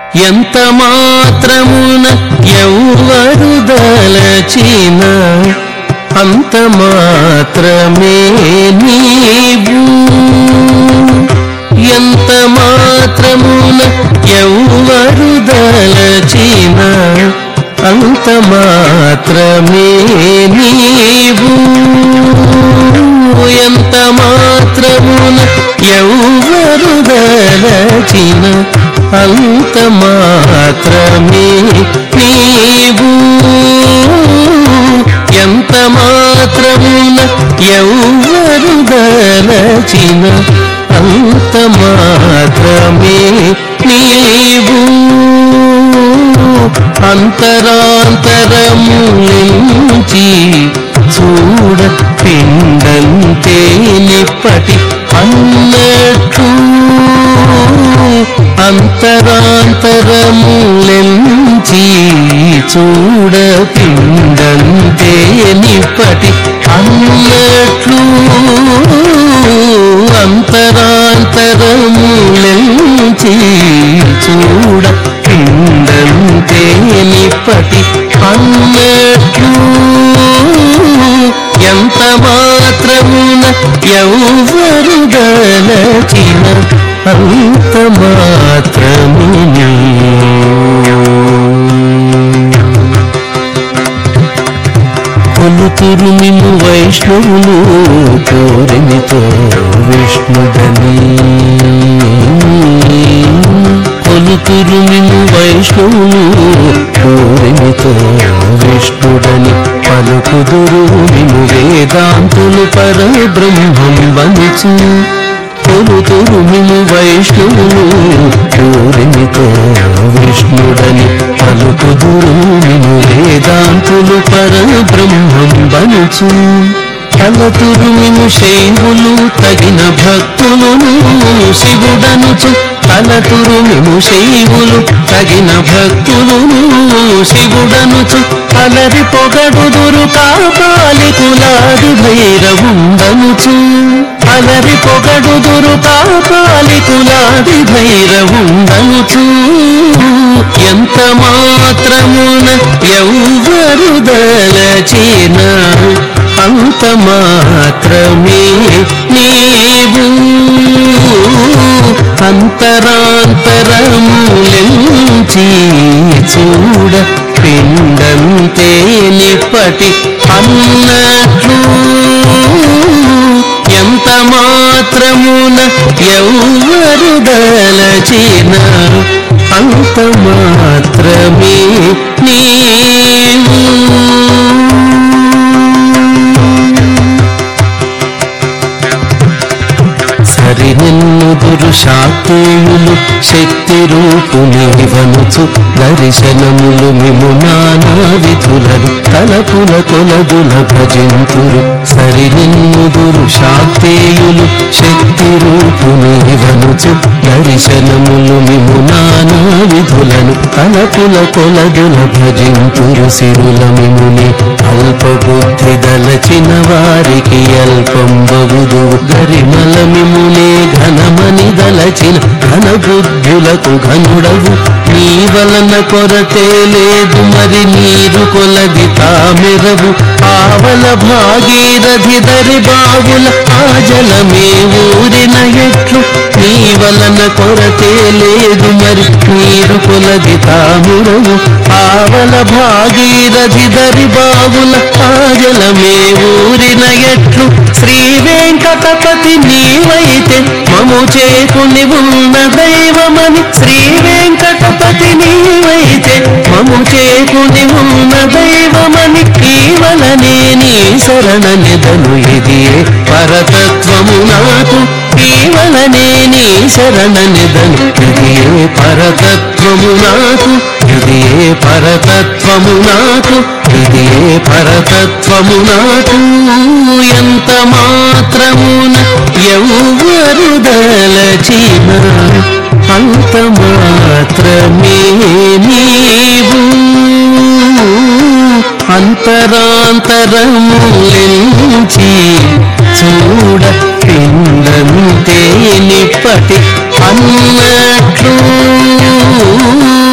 ఎంత మాత్రమున ఎవ్వరు దలచిన అంత మాత్రమే నీవు ఎంత మాత్రమున ఎవ్వరు దలచిన అంత మాత్రమే నీవు ఎంత మాత్రమున ఎవ్వరు దలచిన అంత మాత్రమే నీవు ఎంత మాత్రమున ఎవ్వరు దలచిన అంత మాత్రమే నీవు అంతరాంతరము నుంచి చూడ పిండంతే నిప్పటి అన్నట్టు అంతరాంతరములెంచి చూడ పిండంతే నిప్పటి అన్నట్లు అంతరాంతరములెంచి చూడ పిండంతే నిప్పటి అన్నట్లు ఎంత మాత్రమున ఎవ్వరు గలచిన అంత మాత్రమునే కొలుతురు నిన్ను వైష్ణవులు కోరిమితో విష్ణుడని కొలుతురు నిన్ను వైష్ణవులు కోరిమితో విష్ణుడని పలుకుదురు నిన్ను వేదాంతులు పరబ్రహ్మం వనుచు కొలుతురు నిన్ను వైష్ణవులు కోరిమితో విష్ణుడని పలుకుదురు నిన్ను వేదాంతులు పరబ్రహ్మం వనుచు కలతురు నిన్ను శైవులు తగిన భక్తులను శివుడనుచు కలతురు నిన్ను శైవులు తగిన భక్తులను శివుడనుచు అలరి పొగడుదురు కాపాలి కులాది భైరవుండనుచు అలరి పొగడుదురు కాపాలి కులాది భైరవుండనుచు ఎంత మాత్రమున ఎవ్వరు దలచిన అంత మాత్రమే నీవు అంతరాంతరములెంచి చూడ పిండంతే నిప్పటి అన్నట్లు ఎంత మాత్రమున ఎవ్వరు దలచిన అంత మాత్రమే నీవు సరి నిన్నుదురు శాక్తేయులు శక్తి రూపునివనుచు దర్శనములు మిము నానా విధులను తలపుల కొలదుల భజింతురు సరి నిన్నుదురు శాక్తేయులు శక్తి రూపునివనుచు దర్శనములు మిము నానా విధులను తలపుల కొలదుల భజింతురు సిరుల మిముని అల్పబుద్ధి దలచిన వారికి అల్పం బగుదు గరిమల మిమునే ఘనమని దలచిన ఘన బుద్ధులకు ఘనుడవు నీ వలన కొరతే లేదు మరి నీరు కొలది తామెరవు ఆవల భాగీరథి దరి బావుల ఆ జలమే ఊరిన ఎట్లు నీ వలన కొరతే లేదు మరి నీరు కొలది తామురవు ఆవల భాగీరథి దరి బావుల ఆ జలమే ఊరిన ఎట్లు శ్రీ వెంకటపతి నీవైతే మము చేకుని ఉన్న దైవమని శ్రీ వెంకటపతి నీవైతే మము చేకుని ఉన్న దైవమని కేవలనే నీ శరణనిదను ఇది పరతత్వము నాకు కేవలనే నీ శరణనిదను ఇది పరతత్వము నాకు ఇది పరతత్వము నాకు ఇది పరతత్వము నాకు ఎంత మాత్రమున ఎవ్వరు దలచిన అంత మాత్రమే నీవు అంతరాంతరములించి చూడ పిండంతే నిప్పటి అన్నట్లు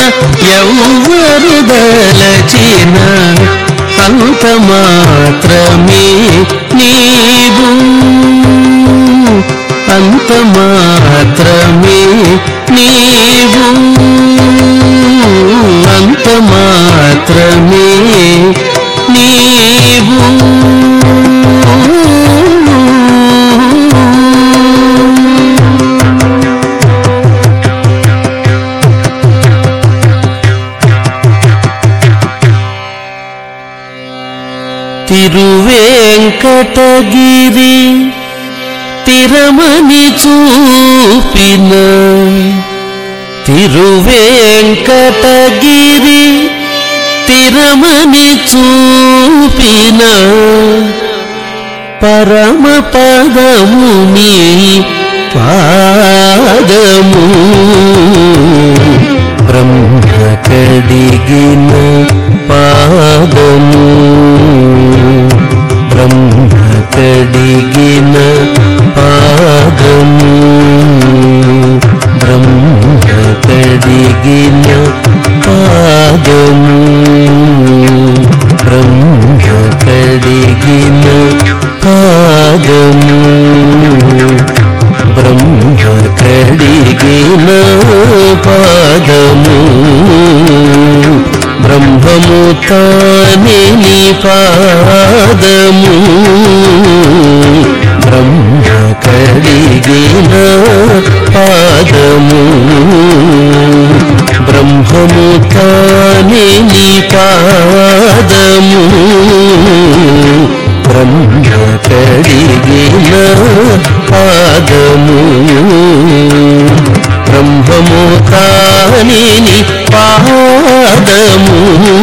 ఎవ్వరు దలచిన అంత మాత్రమే నీవు అంత మాత్రమే నీవు అంత మాత్రమే నీవు తిరువేంకటగిరి తిరమని చూపిన తిరువేంకటగిరి తిరమని చూపిన పరమ పదముని పాదము బ్రహ్మ కడిగిన పాదము బ్రహ్మ కడిగిన పాదము బ్రహ్మ కడిగిన పాదము బ్రహ్మ కడిగిన పాదము బ్రహ్మ కడిగిన పాదము బ్రహ్మము తానే నీ పాదము బ్రహ్మ కడిగిన పాదము బ్రహ్మము తానే నీ పాదము బ్రహ్మ కడిగిన పాదము బ్రహ్మము తానే నీ పాదము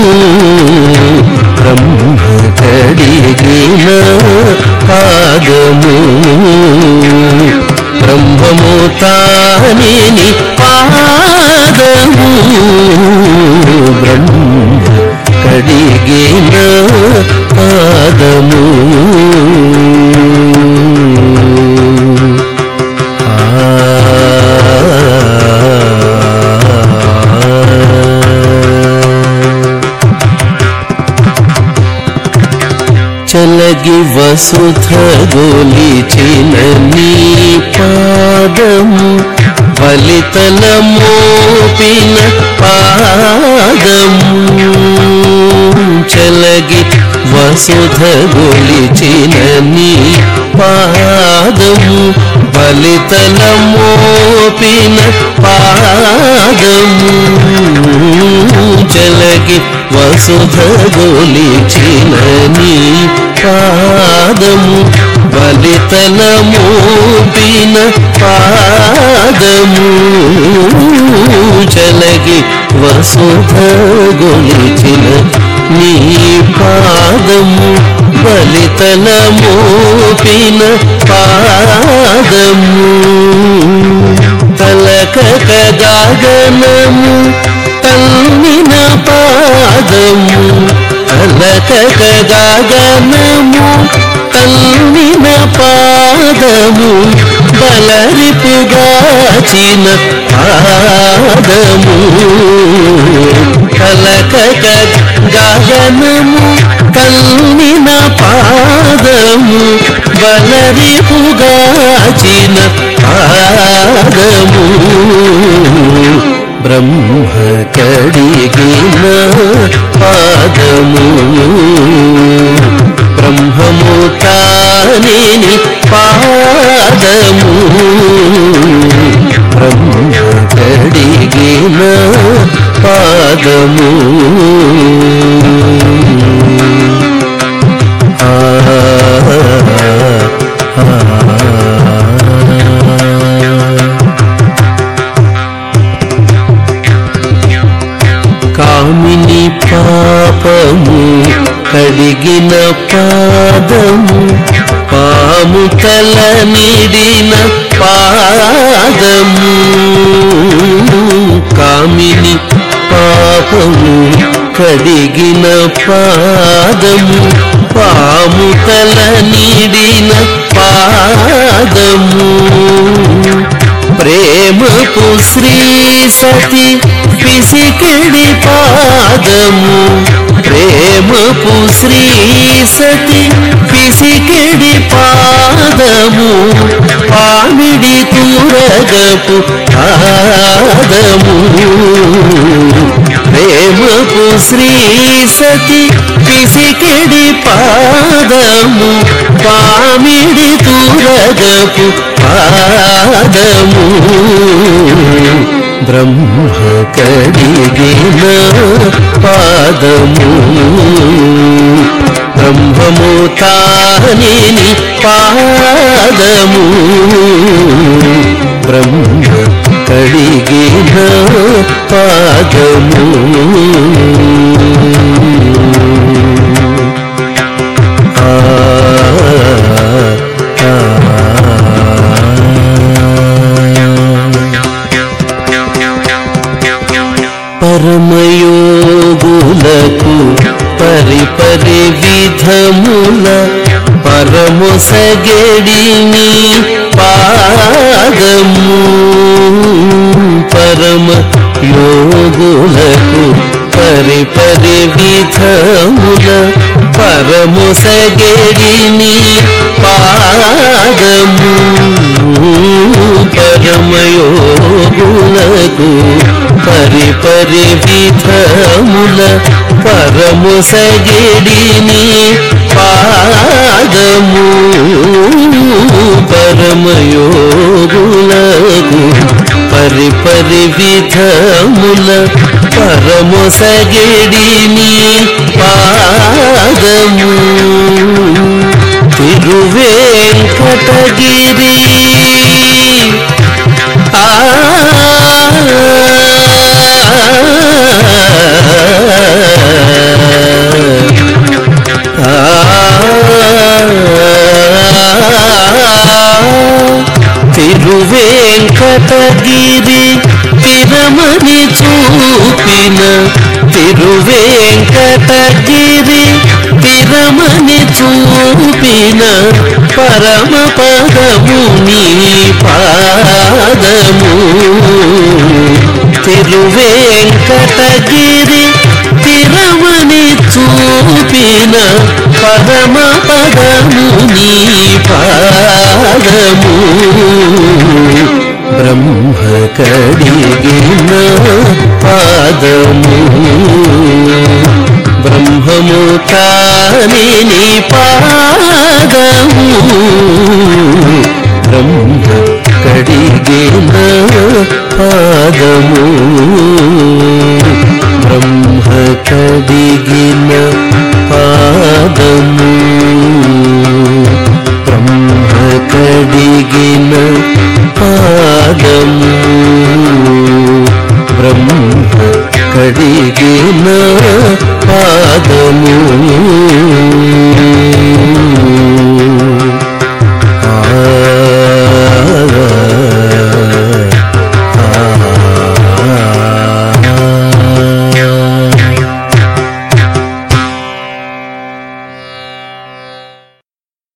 బ్రహ్మ కడిగిన పాదము బ్రహ్మము తానే నీ పాదము బ్రహ్మ కడిగిన పాదము చలగి వసుధ గోలిచిన నీ పాదము ఫలితల మోపిన పాదము చలగి వసుధ గొలిచిన నీ పాదము ఫలితల మోపిన పాదము చలగి వసుధ గొలిచిన నీ పాదము బలితల మోపిన పాదము చలగి వసుధ గొలిచిన నీ పాదము బలితల మోపిన పాదము తలక గగనము తల్లిన పాదము తలక గగనము తల్లిన పాదము బలరిపుగాచిన పాదము కలక గగనము కల్లిన పాదము బలరిపుగాచిన పాదము బ్రహ్మ కడిగిన పాదము బ్రహ్మము తానేని పాదము బ్రహ్మ కడిగిన పాదము ఆ కామిని పాపము కడిగిన పాదము పాము తల నిడిన పాదము కామిని పాపము కడిగిన పాదము పాము తల నిడిన పాదము ప్రేమపు శ్రీ సతి పిసికిడి పాదము ప్రేమపు శ్రీ సతి పిసికిడి పాదము పామిడి తూరగపు పాదము ప్రేమపు శ్రీ సతి పిసికిడి పాదము పామిడి తూరగపు పాదము బ్రహ్మ కడిగిన పాదము బ్రహ్మము తానిని పాదము బ్రహ్మ కడిగిన పాదము ఆ పరమయోగులకు పరిపరి విధముల పరమొసగడిని పాదము పరమ యోగులకు పరిపరి విధముల పరమొసగడిని పాదము పరమయోగులకు పరిపరి విధముల పరమొసగిడిని పాదము పరమయోగులకు పరిపరి విధముల పరమొసగిడిని పాదము తిరువేంకటగిరి ఆ తిరువేంకటగిరి తిరమని చూపిన తిరువేంకటగిరి తిరమని చూపిన పరమ పదము నీ పాదము తిరువేంకటగిరి తిరమని చూపిన పరమ పదము నీ పాదము బ్రహ్మ కడిగిన పాదము బ్రహ్మము తాని నీ పాదము బ్రహ్మ కడిగిన పాదము బ్రహ్మ కడిగిన పాదము బ్రహ్మ కడిగిన పాదము బ్రహ్మ కడిగిన పాదము